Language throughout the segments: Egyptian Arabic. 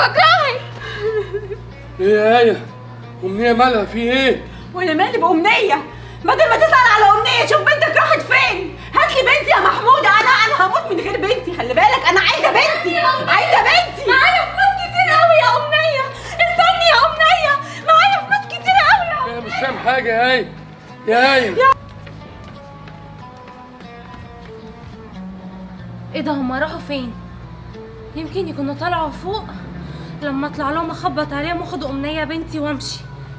بكرهك ايه يا ايه امنيه مالها في ايه وانا مالي بامنيه بدل ما تسال على امنيه شوف بنتك راحت فين هات لي بنتي يا محمود انا انا هموت من غير بنتي خلي بالك انا عايزه بنتي عايزه بنتي معايا فلوس كتير قوي يا امنيه استني يا امنيه معايا فلوس كتير قوي انا مش فاهم حاجه يا ايه يا ايه ايه ده هما راحوا فين يمكن يكونوا طلعوا فوق لما اطلع لهم اخبط عليهم واخد امنيه بنتي وامشي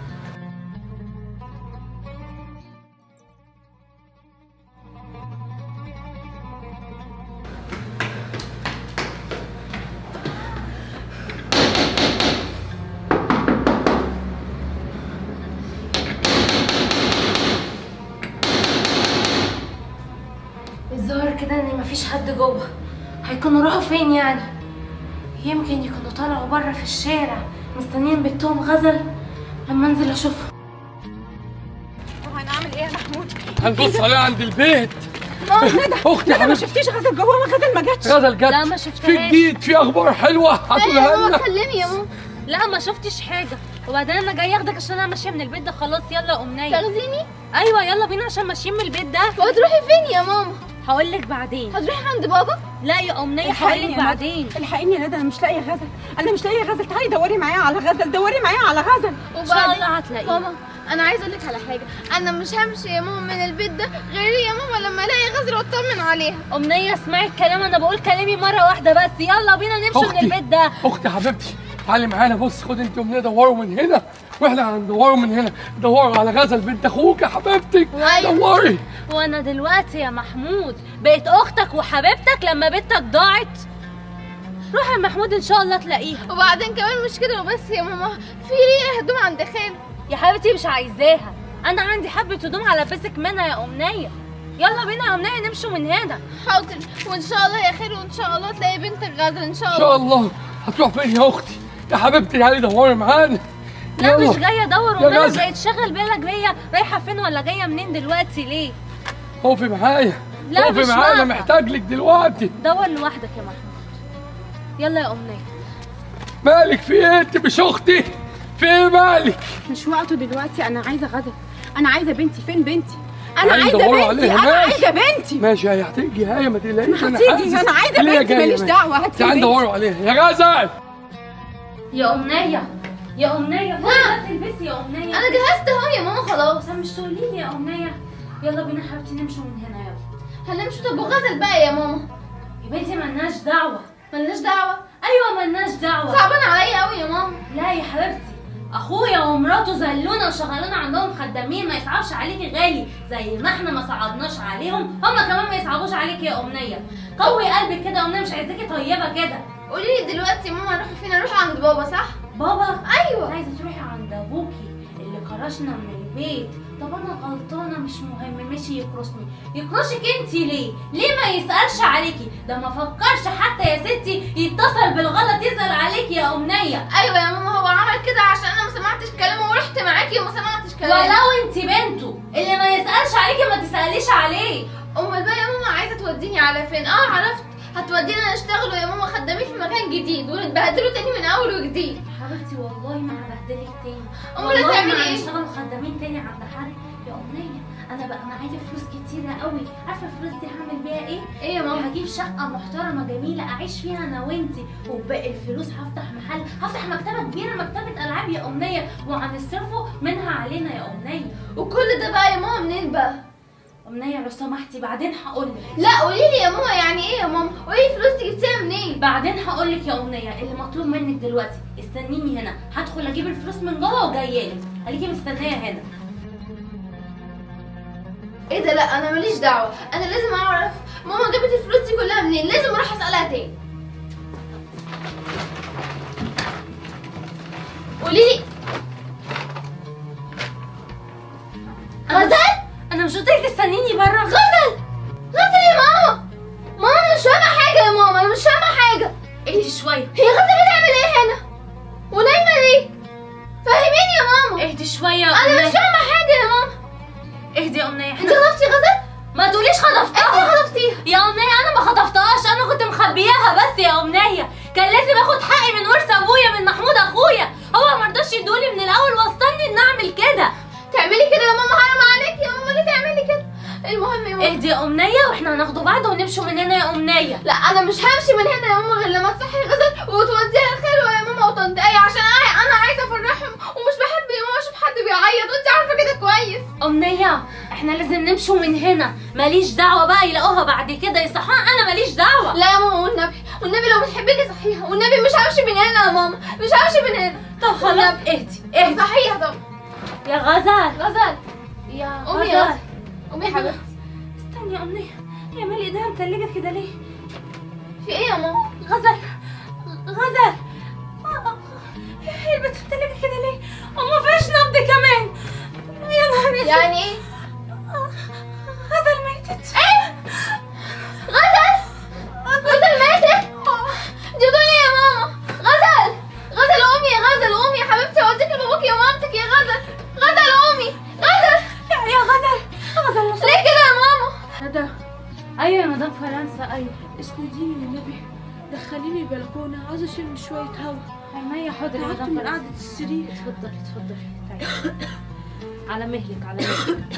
الظاهر كده ان مفيش حد جوه هيكونوا راحوا فين يعني يمكن يكونوا طلعوا بره في الشارع مستنيين بنتهم غزل لما انزل اشوفهم هنعمل ايه يا محمود هنبص عليها عند البيت اه ندى اختي يا ندى ما حبيبتي شفتيش غزل جوه ما غزل ما جاتش غزل جت لا، ما في شفتهاش. جديد في اخبار حلوه هتقولها لنا كلمي يا ماما لا ما شفتش حاجه وبعدين انا جاي اخدك عشان انا ماشيه من البيت ده خلاص يلا يا امنيه تاخديني ايوه يلا بينا عشان ماشيين من البيت ده وهتروحي فين يا ماما هقول لك بعدين هتروحي عند بابا لا يا امنيه هقول الحقيني لك يا ندى. بعدين الحقيني يا ندى انا مش لاقيه غزل انا مش لاقيه غزل تعالي دوري معايا على غزل دوري معايا على غزل ان شاء الله هتلاقيه ماما انا عايزه اقول لك على حاجه انا مش همشي يا ماما من البيت ده غير يا ماما لما الاقي غزل واطمن عليها امنيه اسمعي الكلام انا بقول كلامي مره واحده بس يلا بينا نمشي من اختي البيت ده اختي حبيبتي تعالي معانا بص خد انت امنيه دوروا من هنا واحنا هندوروا من هنا دوروا على غزل بنت اخوك يا حبيبتك أيوة. دوري وانا دلوقتي يا محمود بقيت اختك وحبيبتك لما بنتك ضاعت روح يا محمود ان شاء الله تلاقيها وبعدين كمان مش كده وبس يا ماما في ليه هدوم عند خالو يا حبيبتي مش عايزاها انا عندي حبه هدوم على فيسك منها يا امنيه يلا بينا يا امنيه نمشوا من هنا حاضر وان شاء الله يا خالو وان شاء الله تلاقي بنتك غزل ان شاء ان الله شاء الله هتروح فين يا اختي يا حبيبتي تعالي دوري معانا لا يلا. مش جايه ادور يا وانا غزل. بقيت شغل بالك بيا رايحه فين ولا جايه منين دلوقتي ليه اقفي معايا لا، اقفي مش معايا انا واقفة. محتاج لك دلوقتي دور لوحدك يا محمود يلا يا امنيه مالك في ايه انت مش اختي في ايه مالك مش وقته دلوقتي انا عايزه غزل انا عايزه بنتي فين بنتي انا تعالي عايزه ندوروا بنتي عليها، انا ماشي. عايزه بنتي ماشي هي هتيجي هي ما تقلقيش ما هتيجي، أنا عايزة ليه بنتي، جاية؟ ماليش دعوة، هاتي تعالي بنتي. ندوروا عليها يا غزل يا امنيه يا امنيه خدي تلبسي يا امنيه انا جهزت اهو يا ماما خلاص طب مش تقولي لي يا امنيه يلا بينا حبيبتي نمشوا من هنا يلا هنمشي طب وغزل بقى يا ماما يا بنتي ملناش دعوه ملناش دعوه ايوه ملناش دعوه صعبان عليا قوي يا ماما لا يا حبيبتي اخويا ومراته زلونا وشغلونا عندهم خدامين ما يصعبش عليكي غالي زي ما احنا ما صعبناش عليهم هما كمان ما يصعبوش عليكي يا امنيه قوي قلبك كده يا امنيه مش عايزاكي طيبه كده قولي لي دلوقتي يا ماما نروح فين اروح عند بابا صح بابا ايوه عايزه تروحي عند ابوكي اللي كرشنا من البيت طب انا غلطانه مش مهم مشي يكرشني يكرشك انت ليه ليه ما يسالش عليكي ده ما فكرش حتى يا ستي يتصل بالغلط يسال عليكي يا امنيه ايوه يا ماما هو عمل كده عشان انا ما سمعتش كلامه ورحت معاكي وما سمعتش كلامه ولو انت بنته اللي ما يسالش عليكي ما تساليش عليه امال بقى يا ماما عايزه توديني على فين اه عرفت هتودينا نشتغلوا يا ماما خدامين في مكان جديد ونتبهدلوا تاني من اول وجديد حبيبتي والله ما هبهدلك تاني أمال والله هتعملي ما إيه؟ هنشتغل خدامين تاني عند حد يا امنيه انا بقى معايا فلوس كتيره قوي عارفه الفلوس دي هعمل بيها ايه ايه يا ماما هجيب شقة محترمة جميلة أعيش فيها أنا وأنتي وباقي الفلوس هفتح محل هفتح مكتبة كبيرة مكتبة ألعاب يا أمنية وهنصرفه منها علينا يا أمنية وكل ده بقى يا ماما منين بقى أمنية لو سمحتي بعدين هقولك لا قولي لي يا ماما يعني ايه يا ماما قولي لي الفلوس دي جبتيها منين بعدين هقولك يا أمنية اللي مطلوب منك دلوقتي استنيني هنا هدخل أجيب الفلوس من جوه وجايالك خليكي مستنية هنا ايه ده لا انا ماليش دعوه انا لازم اعرف ماما جابت الفلوس دي كلها منين لازم اروح اسالها تاني قولي لي غزل أنا مش قلتلك تستنيني بره غزل غزل يا ماما ماما انا مش فاهمه حاجه يا ماما انا مش فاهمه حاجه اهدي شوية هي غزل بتعمل ايه هنا ونايمه ليه فهميني يا ماما اهدي شوية يا انا مش أمنية فاهمه حاجه يا ماما اهدي يا أمنية انت احنا خطفتي غزل ما تقوليش خطفتها انت خطفتيها يا أمنية أنا ما خطفتهاش أنا كنت مخبياها بس يا أمنية كان لازم آخد حقي من ورث أبويا شويه من محمود اخويا هو ما رضاش يدولي من الاول وصلني ان اعمل كده تعملي كده يا ماما حرام عليك يا ماما ليه تعملي كده المهم يا ماما اهدي يا امنيه واحنا هناخده بعض ونمشوا من هنا يا امنيه لا انا مش همشي من هنا يا ماما غير لما تصحي غزل وتوديها الخلوه يا ماما وطنط ايه عشان انا انا عايزه افرحهم ومش بحب يا ماما اشوف حد بيعيط وانت عارفه كده كويس امنيه احنا لازم نمشوا من هنا ماليش دعوه بقى يلاقوها بعد كده يصحوها انا ماليش دعوه لا يا ماما والنبي والنبي لو بتحبيني صحيها والنبي مش همشي من هنا يا ماما مش همشي من هنا طب خلاص اهدي اهدي صحيها طب يا غزل غزل يا قومي يا غزل غزل قومي يا حبيبتي استني يا امنيه هي مالي ايديها متلجه كده ليه في ايه يا ماما غزل غزل هي البنت متلجه كده ليه وما فيهاش نبض كمان يا نهار اسود. يعني ايه غزل ماتت ايه غزل غزل ماتت دي دنيا يا ماما غزل غزل قومي يا غزل قومي يا حبيبتي اوديك لباباكي ومامتك يا غزل غزل قومي غزل يا يا غزل غزل ليه كده يا ماما ندى ايوه يا مدام فرنسا ايوه اسنديني والنبي دخليني البلكونه عاوزه اشم شويه هوا عينيا حاضر يا تعبت مدام من فرنسا قعده السرير اتفضلي اتفضلي تعالي على مهلك على مهلك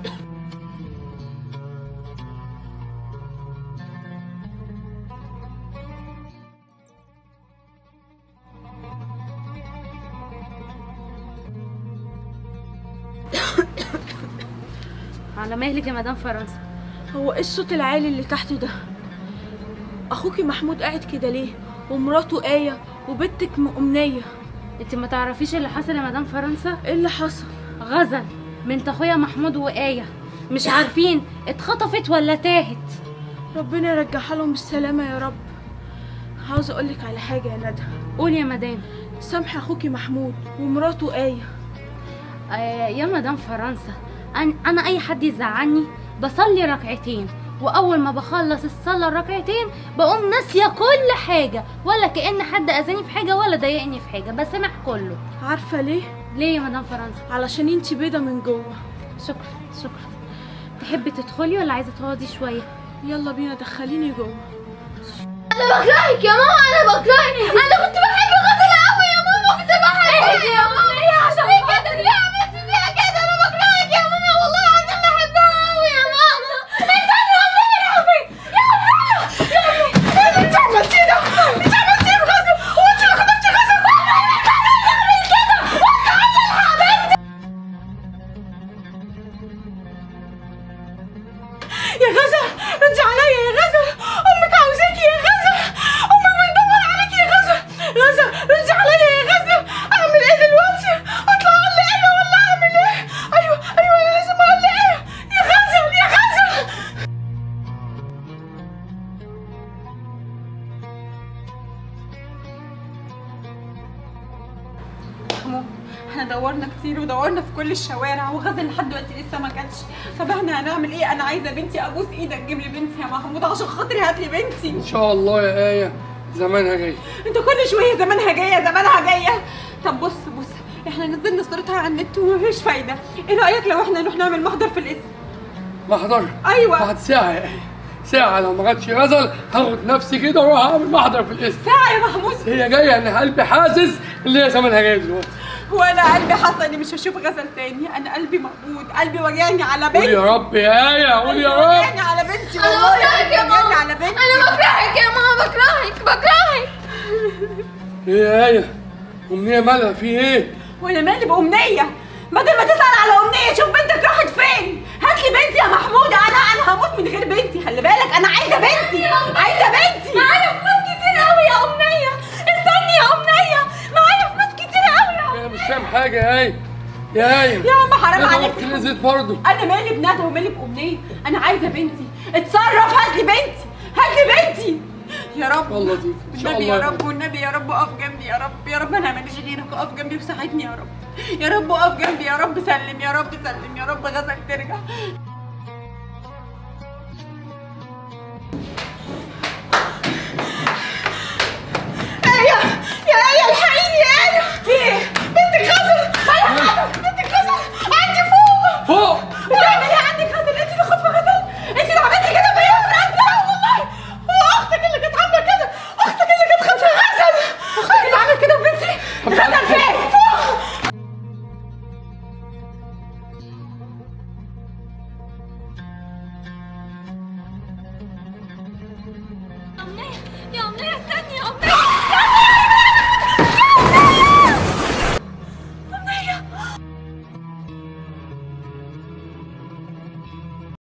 على مهلك يا مدام فرنسا هو ايه الصوت العالي اللي تحت ده اخوكي محمود قاعد كده ليه ومراته آية وبنتك م- أمنية انت ما تعرفيش اللي حصل يا مدام فرنسا ايه اللي حصل غزل بنت اخويا محمود وآية مش عارفين اتخطفت ولا تاهت ربنا يرجعها لهم بالسلامة يا رب عاوزة أقولك على حاجة يا ندى قولي يا مدام سامحي أخوكي محمود ومراته آية آه يا مدام فرنسا أنا, أنا أي حد يزعلني بصلي ركعتين وأول ما بخلص الصلاة الركعتين بقوم ناسية كل حاجة ولا كأن حد أذاني في حاجة ولا ضايقني في حاجة بسامح كله عارفة ليه؟ ليه يا مدام فرنسا علشان انتي بيضة من جوه شكرا شكرا تحبي تدخلي ولا عايزة تقعدي شوية يلا بينا دخليني جوه انا بكرهك يا ماما انا بكرهك انا كنت بحب غزل قوي يا ماما كنت بحبك يا ماما ليه عشان كده ليه عملت فيها كده انا بكرهك يا ماما والله العظيم بحبها قوي يا ماما استني والله يا ربي يا ربي يا ربي ايه اللي انت عملتيه ده انت عملتيه في غزل هو انت اللي خطفتي غزل تعمل كده وانت يا غزل ردي عليا يا غزل امك عاوزاكي يا غزل امك بتدور عليكي يا غزل غزل ردي عليا يا غزل اعمل ايه دلوقتي اطلع اقول لايه ولا اعمل ايه ايوه ايوه انا لازم اقول لايه يا غزل يا غزل محمود احنا دورنا كتير ودورنا في كل الشوارع وغزل لحد دلوقتي لسه ما جاتش طب احنا هنعمل ايه انا عايزه بنتي ابوس ايدك جيب لي بنتي يا محمود عشان خاطري هات لي بنتي ان شاء الله يا ايه زمانها جاي انت كل شويه زمانها جايه زمانها جايه طب بص بص احنا نزلنا صورتها على النت ومفيش فايده ايه رايك لو احنا نروح نعمل محضر في الاسم محضر ايوه بعد ساعة يا ايه ساعة لو ما جاتش غزل هاخد نفسي كده واروح اعمل محضر في الاسم ساعه يا محمود هي جاية انا قلبي حاسس اللي هي زمانها جاي دلوقتي وانا قلبي حاسه اني مش هشوف غزل تاني انا قلبي مقبوض قلبي وجعني على قول بنتي يا رب يا ايه قول يا رب وجعني على بنتي انا والله بكرهك يا وجعني ماما على بنتي انا بكرهك يا ماما بكرهك بكرهك ايه يا ايه امنية مالها في ايه وانا مالي بامنيه بدل ما تسال على امنيه شوف بنتك راحت فين هات لي بنتي يا محمود انا انا هموت من غير بنتي خلي بالك انا عايزه بنتي عايزه بنتي معايا فلوس كتير قوي يا أمنية استني يا أمنية معايا فلوس كتير قوي يا انا مش فاهم حاجة يا ايه يا ايه يا عم حرام عليك عليك نزلت برضه انا مالي بندى ومالي بامنيه انا عايزه بنتي اتصرف هات لي بنتي هات لي بنتي يا رب الله يطيك ان شاء والنبي الله يا رب والنبي يا رب اقف جنبي يا رب يا رب انا ماليش غيرك اقف جنبي وساعدني يا رب يا رب اقف جنبي يا رب سلم يا رب سلم يا رب غزل ترجع ايه يا ايه الحقيني يا ايه في ايه بنتك غزل مالها غزل بنتك غزل عندي فوق فوق بتعمل ايه عندك غزل انت اللي خاطفه غزل انت اللي عملتي كده فيا ورجعتها والله هو اختك اللي كانت عامله كده اختك اللي كانت خاطفه غزل اختك اللي عملت كده في بنتي يا أمنية